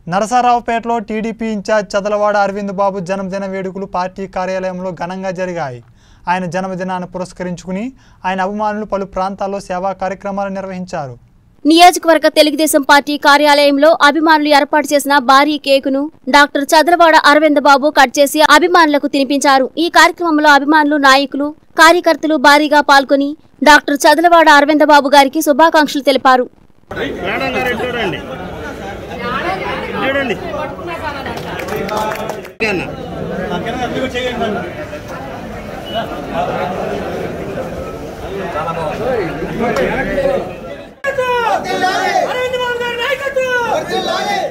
నరసరావుపేటలో TDP incharge Chadalavada Aravind Babu జన్మదిన వేడుకలు party కార్యాలయంలో ఘనంగా జరిగాయి ఆయన జన్మదినాన్ని పురస్కరించుకుని ఆయన అభిమానులు పలు ప్రాంతాల్లో సేవా కార్యక్రమాలు నిర్వహించారు నియోజకవర్గ తెలుగుదేశం పార్టీ కార్యాలయంలో అభిమానులు ఏర్పాటు చేసిన భారీ కేకును డాక్టర్ చదలవాడ అరవింద్ బాబు కట్ చేసి అభిమానులకు తినిపించారు ఈ కార్యక్రమంలో అభిమానులు నాయకులు కార్యకర్తలు భారీగా పాల్గొని డాక్టర్ చదలవాడ అరవింద్ బాబు గారికి శుభాకాంక్షలు తెలిపారు మేడం గారు ఇటు చూడండి చూడండి ఓకే అన్న అరవింద్ బాబు గారి నాయకత్వం